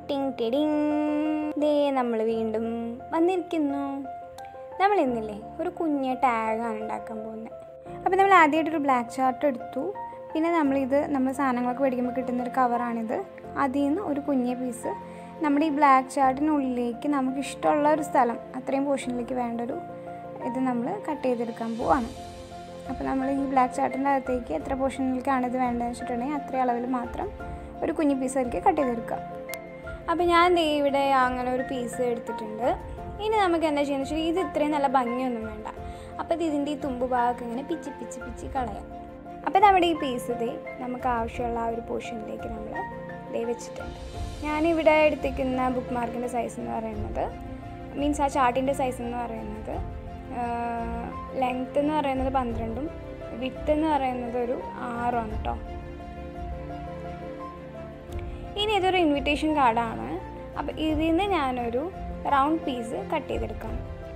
ടിങ് ടിടിങ് ദേ നമ്മൾ വീണ്ടും വന്നിരിക്കുന്നു നമ്മൾ ഇന്നില്ലേ ഒരു കുഞ്ഞ ടാഗാണ് ഉണ്ടാക്കാൻ പോകുന്നത് അപ്പോൾ നമ്മൾ ആദ്യമായിട്ടൊരു ബ്ലാക്ക് ചാർട്ട് എടുത്തു പിന്നെ നമ്മളിത് നമ്മൾ സാധനങ്ങളൊക്കെ മേടിക്കുമ്പോൾ കിട്ടുന്നൊരു കവറാണിത് അതിൽ നിന്ന് ഒരു കുഞ്ഞ പീസ് നമ്മുടെ ഈ ബ്ലാക്ക് ചാർട്ടിനുള്ളിലേക്ക് നമുക്ക് ഇഷ്ടമുള്ള ഒരു സ്ഥലം അത്രയും പോർഷനിലേക്ക് വേണ്ട ഒരു ഇത് നമ്മൾ കട്ട് ചെയ്തെടുക്കാൻ പോവാണ് അപ്പോൾ നമ്മൾ ഈ ബ്ലാക്ക് ചാർട്ടിൻ്റെ അകത്തേക്ക് എത്ര പോർഷനിലേക്കാണ് ഇത് വേണ്ടതെന്ന് വെച്ചിട്ടുണ്ടെങ്കിൽ അത്രയും അളവിൽ മാത്രം ഒരു കുഞ്ഞു പീസ് ആയിരിക്കും കട്ട് ചെയ്തെടുക്കുക അപ്പോൾ ഞാൻ ദേ ഇവിടെ അങ്ങനെ ഒരു പീസ് എടുത്തിട്ടുണ്ട് ഇനി നമുക്ക് എന്താ ചെയ്യുന്നത് വെച്ചാൽ ഇത് ഇത്രയും നല്ല ഭംഗിയൊന്നും വേണ്ട അപ്പോൾ ഇത് ഇതിൻ്റെ ഈ തുമ്പ് ഭാഗമൊക്കെ ഇങ്ങനെ പിച്ചി പിച്ചി പിച്ചി കളയാം അപ്പോൾ നമ്മുടെ ഈ പീസ് ദേ നമുക്ക് ആവശ്യമുള്ള ആ ഒരു പോർഷനിലേക്ക് നമ്മൾ ദേ വെച്ചിട്ടുണ്ട് ഞാനിവിടെ എടുത്തിരിക്കുന്ന ബുക്ക് മാർക്കിൻ്റെ സൈസ് എന്ന് പറയുന്നത് മീൻസ് ആ ചാർട്ടിൻ്റെ സൈസ് എന്ന് പറയുന്നത് ലെങ്ത്ത് എന്ന് പറയുന്നത് പന്ത്രണ്ടും വിത്ത് എന്ന് പറയുന്നത് ഒരു ആറുമാണ് കേട്ടോ ഇനി ഇതൊരു ഇൻവിറ്റേഷൻ കാർഡാണ് അപ്പോൾ ഇതിൽ നിന്ന് ഞാനൊരു റൗണ്ട് പീസ് കട്ട് ചെയ്തെടുക്കാം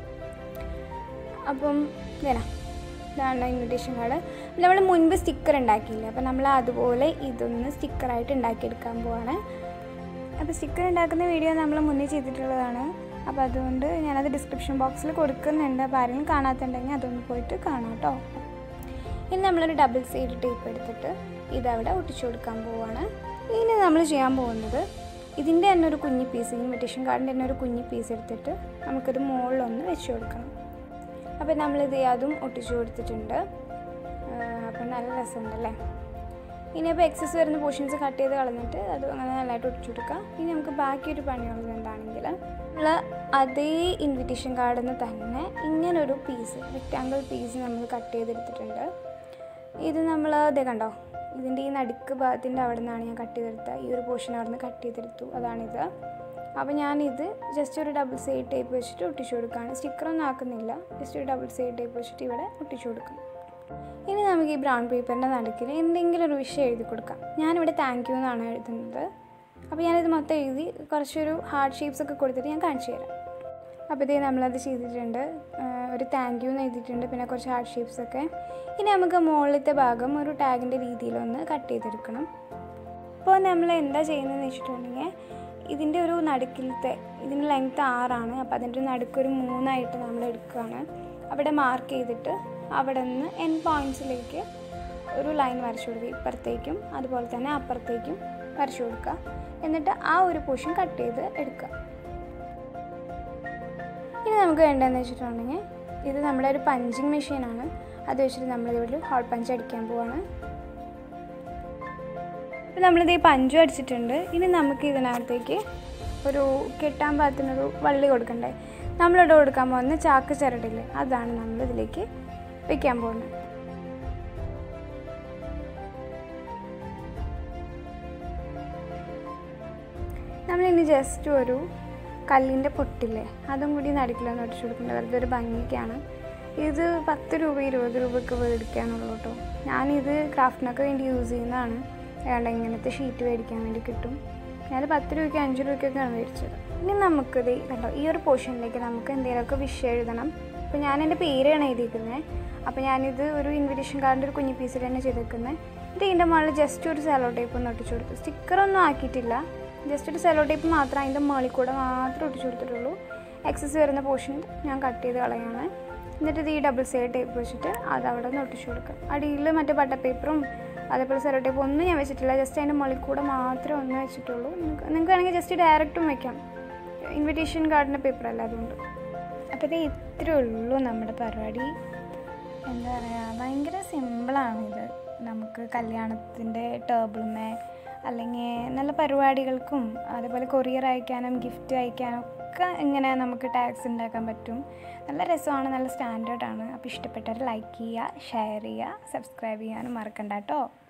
അപ്പം ഇതാ ഇതാണ് ഇൻവിറ്റേഷൻ കാർഡ് നമ്മൾ മുൻപ് സ്റ്റിക്കർ ഉണ്ടാക്കിയില്ലേ അപ്പോൾ നമ്മൾ അതുപോലെ ഇതൊന്ന് സ്റ്റിക്കറായിട്ട് ഉണ്ടാക്കിയെടുക്കാൻ പോവാണ് അപ്പോൾ സ്റ്റിക്കർ ഉണ്ടാക്കുന്ന വീഡിയോ നമ്മൾ മുന്നേ ചെയ്തിട്ടുള്ളതാണ് അപ്പോൾ അതുകൊണ്ട് ഞാനത് ഡിസ്ക്രിപ്ഷൻ ബോക്സിൽ കൊടുക്കുന്നുണ്ട് അപ്പോൾ ആരെങ്കിലും കാണാത്തുണ്ടെങ്കിൽ അതൊന്ന് പോയിട്ട് കാണാം കേട്ടോ ഇനി നമ്മളൊരു ഡബിൾ സൈഡ് ടേപ്പ് എടുത്തിട്ട് ഇതവിടെ ഒട്ടിച്ചു കൊടുക്കാൻ പോവാണ് ഇനി നമ്മൾ ചെയ്യാൻ പോകുന്നത് ഇതിൻ്റെ തന്നെ ഒരു കുഞ്ഞി പീസ് ഇൻവിറ്റേഷൻ കാർഡിൻ്റെ തന്നെ ഒരു കുഞ്ഞി പീസ് എടുത്തിട്ട് നമുക്കിത് മുകളിലൊന്ന് വെച്ച് കൊടുക്കണം അപ്പോൾ നമ്മളിത് അതും ഒട്ടിച്ചു കൊടുത്തിട്ടുണ്ട് അപ്പം നല്ല രസമുണ്ടല്ലേ ഇനിയിപ്പോൾ എക്സസ് വരുന്ന പോർഷൻസ് കട്ട് ചെയ്ത് കളഞ്ഞിട്ട് അത് അങ്ങനെ നല്ലതായിട്ട് ഒട്ടിച്ചു കൊടുക്കുക ഇനി നമുക്ക് ബാക്കി ഒരു പണിയുള്ളത് എന്താണെങ്കിൽ നമ്മൾ അതേ ഇൻവിറ്റേഷൻ കാർഡിൽ നിന്ന് തന്നെ ഇങ്ങനൊരു പീസ് റെക്റ്റാങ്കിൾ പീസ് നമ്മൾ കട്ട് ചെയ്തെടുത്തിട്ടുണ്ട് ഇത് നമ്മൾ ഇതേ കണ്ടോ ഇതിൻ്റെ ഈ നടുക്ക് ഭാഗത്തിൻ്റെ അവിടെ നിന്നാണ് ഞാൻ കട്ട് ചെയ്തെടുത്തത് ഈ ഒരു പോർഷൻ അവിടെ നിന്ന് കട്ട് ചെയ്തെടുത്തു അതാണിത് അപ്പോൾ ഞാനിത് ജസ്റ്റ് ഒരു ഡബിൾ സൈഡ് ടേപ്പ് വെച്ചിട്ട് ഒട്ടിച്ചു കൊടുക്കുകയാണ് സ്റ്റിക്കറൊന്നും ആക്കുന്നില്ല ജസ്റ്റ് ഒരു ഡബിൾ സൈഡ് ടേപ്പ് വെച്ചിട്ട് ഇവിടെ ഒട്ടിച്ചു കൊടുക്കും ഇനി നമുക്ക് ഈ ബ്രൗൺ പേപ്പറിൻ്റെ നടുക്കിൽ എന്തെങ്കിലും ഒരു വിഷയം എഴുതി കൊടുക്കാം ഞാനിവിടെ താങ്ക് യു എന്നാണ് എഴുതുന്നത് അപ്പോൾ ഞാനിത് മൊത്തം എഴുതി കുറച്ചൊരു ഹാർഡ് ഷേപ്സ് ഒക്കെ കൊടുത്തിട്ട് ഞാൻ കാണിച്ചു തരാം അപ്പോൾ ഇതേ നമ്മളത് ചെയ്തിട്ടുണ്ട് ഒരു താങ്ക് യു എന്ന് എഴുതിയിട്ടുണ്ട് പിന്നെ കുറച്ച് ഹാർഡ് ഷേപ്സ് ഒക്കെ ഇനി നമുക്ക് മുകളിലത്തെ ഭാഗം ഒരു ടാഗിൻ്റെ രീതിയിലൊന്ന് കട്ട് ചെയ്തെടുക്കണം അപ്പോൾ നമ്മൾ എന്താ ചെയ്യുന്നതെന്ന് വെച്ചിട്ടുണ്ടെങ്കിൽ ഇതിൻ്റെ ഒരു നടുക്കിലത്തെ ഇതിൻ്റെ ലെങ്ത്ത് ആറാണ് അപ്പോൾ അതിൻ്റെ ഒരു നടുക്കൊരു മൂന്നായിട്ട് നമ്മൾ എടുക്കുകയാണ് അവിടെ മാർക്ക് ചെയ്തിട്ട് അവിടെ നിന്ന് എൻ പോയിൻറ്റ്സിലേക്ക് ഒരു ലൈൻ വരച്ചു കൊടുക്കുക ഇപ്പുറത്തേക്കും അതുപോലെ തന്നെ അപ്പുറത്തേക്കും വരച്ചു കൊടുക്കുക എന്നിട്ട് ആ ഒരു പോർഷൻ കട്ട് ചെയ്ത് എടുക്കുക ഇനി നമുക്ക് വേണ്ടതെന്ന് വെച്ചിട്ടുണ്ടെങ്കിൽ ഇത് നമ്മുടെ ഒരു പഞ്ചിങ് മെഷീനാണ് അത് വെച്ചിട്ട് നമ്മളിതിവിടെ ഹോൾ പഞ്ച് അടിക്കാൻ പോവാണ് അപ്പോൾ നമ്മളിത് ഈ പഞ്ചും അടിച്ചിട്ടുണ്ട് ഇനി നമുക്ക് ഇതിനകത്തേക്ക് ഒരു കെട്ടാൻ പാകത്തിനൊരു വള്ളി കൊടുക്കണ്ടേ നമ്മളിവിടെ കൊടുക്കാൻ പോകുന്ന ചാക്ക് ചിരടില്ലേ അതാണ് നമ്മൾ ഇതിലേക്ക് വെക്കാൻ പോകുന്നത് നമ്മളിനി ജസ്റ്റ് ഒരു കല്ലിൻ്റെ പൊട്ടില്ലേ അതും കൂടി നടുക്കിലൊന്ന് ഒടിച്ചു കൊടുക്കേണ്ടത് വെറുതെ ഒരു ഭംഗിക്കാണ് ഇത് പത്ത് രൂപ ഇരുപത് രൂപയ്ക്ക് മേടിക്കാനുള്ളൂ കേട്ടോ ഞാനിത് ക്രാഫ്റ്റിനൊക്കെ വേണ്ടി യൂസ് ചെയ്യുന്നതാണ് വേണ്ട ഇങ്ങനത്തെ ഷീറ്റ് മേടിക്കാൻ വേണ്ടി കിട്ടും ഞാനത് പത്ത് രൂപയ്ക്ക് അഞ്ച് രൂപയ്ക്കൊക്കെയാണ് മേടിച്ചത് ഇനി നമുക്കിത് കണ്ടോ ഈ ഒരു പോർഷനിലേക്ക് നമുക്ക് എന്തെങ്കിലുമൊക്കെ വിഷയം എഴുതണം അപ്പോൾ ഞാൻ എൻ്റെ പേരാണ് എഴുതിയിരിക്കുന്നത് അപ്പോൾ ഞാനിത് ഒരു ഇൻവിറ്റേഷൻ കാർഡിൻ്റെ ഒരു കുഞ്ഞു പീസിൽ തന്നെ ചെയ്തേക്കുന്നത് ഇത് ഇതിൻ്റെ മുകളിൽ ജസ്റ്റ് ഒരു സെലോ ടേപ്പ് ഒന്ന് ഒട്ടിച്ചു കൊടുത്തു സ്റ്റിക്കറൊന്നും ആക്കിയിട്ടില്ല ജസ്റ്റ് ഒരു സെലോ ടേപ്പ് മാത്രം അതിൻ്റെ മുകളിൽ കൂടെ മാത്രം ഒട്ടിച്ചു കൊടുത്തിട്ടുള്ളൂ എക്സസ് വരുന്ന പോർഷൻ ഞാൻ കട്ട് ചെയ്ത് കളയാണ് എന്നിട്ട് ഇത് ഈ ഡബിൾ സൈഡ് ടേപ്പ് വെച്ചിട്ട് അത് അവിടെ നിന്ന് ഒട്ടിച്ചു കൊടുക്കുക അടിയിൽ മറ്റേ ബട്ടർ പേപ്പറും അതേപോലെ സെലോ ടേപ്പ് ഒന്നും ഞാൻ വെച്ചിട്ടില്ല ജസ്റ്റ് അതിൻ്റെ മുകളിൽ കൂടെ മാത്രമേ ഒന്ന് വെച്ചിട്ടുള്ളൂ നിങ്ങൾക്ക് നിങ്ങൾക്ക് വേണമെങ്കിൽ ജസ്റ്റ് ഡയറക്റ്റും വെക്കാം ഇൻവിറ്റേഷൻ കാർഡിൻ്റെ പേപ്പർ അല്ല അതുകൊണ്ട് അപ്പോൾ ഇത് ഇത്രയേ ഉള്ളൂ നമ്മുടെ പരിപാടി എന്താ പറയുക ഭയങ്കര സിമ്പിളാണിത് നമുക്ക് കല്യാണത്തിൻ്റെ ടേബിളുമേ അല്ലെങ്കിൽ നല്ല പരിപാടികൾക്കും അതേപോലെ കൊറിയർ അയക്കാനും ഗിഫ്റ്റ് അയക്കാനും ഒക്കെ ഇങ്ങനെ നമുക്ക് ടാഗ്സ് ഉണ്ടാക്കാൻ പറ്റും നല്ല രസമാണ് നല്ല സ്റ്റാൻഡേർഡാണ് അപ്പോൾ ഇഷ്ടപ്പെട്ടവർ ലൈക്ക് ചെയ്യുക ഷെയർ ചെയ്യുക സബ്സ്ക്രൈബ് ചെയ്യാനും മറക്കണ്ട കേട്ടോ